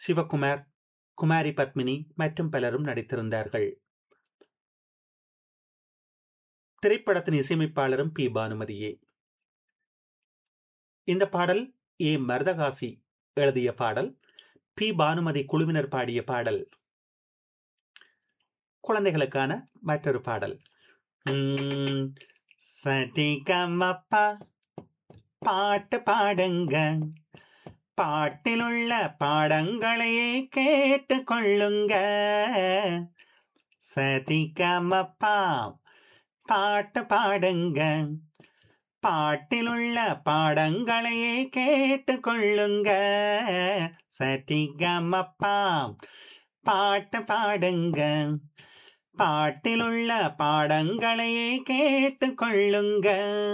சிவகுமார் குமாரி பத்மினி மற்றும் பலரும் நடித்திருந்தார்கள் திரைப்படத்தின் இசையமைப்பாளரும் பி பானுமதியே இந்த பாடல் ஏ மர்தகாசி எழுதிய பாடல் பி பானுமதி குழுவினர் பாடிய பாடல் குழந்தைகளுக்கான மற்றொரு பாடல் சதிகமப்பா பாட்டு பாடுங்க பாட்டில் உள்ள பாடங்களையே கேட்டு கொள்ளுங்க சதிகமப்பா பாட்டு பாடுங்க பாட்டில் உள்ள பாடங்களையே கேட்டு கொள்ளுங்க சதிகமப்பா பாட்டு பாடுங்க பாட்டில் உள்ள பாடங்களையே கேட்டு கொள்ளுங்க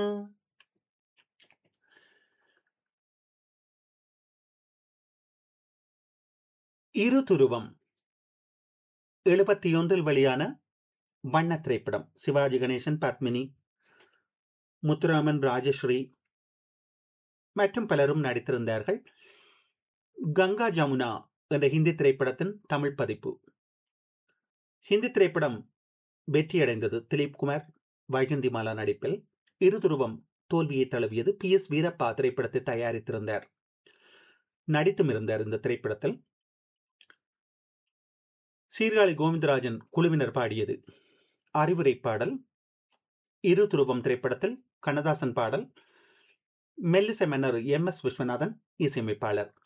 இரு துருவம் எழுபத்தி ஒன்றில் வெளியான வண்ண திரைப்படம் சிவாஜி கணேசன் பத்மினி முத்துராமன் ராஜஸ்ரீ மற்றும் பலரும் நடித்திருந்தார்கள் கங்கா ஜமுனா என்ற ஹிந்தி திரைப்படத்தின் தமிழ் பதிப்பு ஹிந்தி திரைப்படம் வெற்றியடைந்தது திலீப் குமார் வைஜந்திமாலா நடிப்பில் இருதுருவம் தோல்வியை தழுவியது பி எஸ் வீரப்பா திரைப்படத்தை தயாரித்திருந்தார் நடித்தும் இருந்தார் இந்த திரைப்படத்தில் சீர்காழி கோவிந்தராஜன் குழுவினர் பாடியது அறிவுரை பாடல் இரு துருவம் திரைப்படத்தில் கண்ணதாசன் பாடல் மெல்லிசை மன்னர் எம் எஸ் விஸ்வநாதன் இசையமைப்பாளர்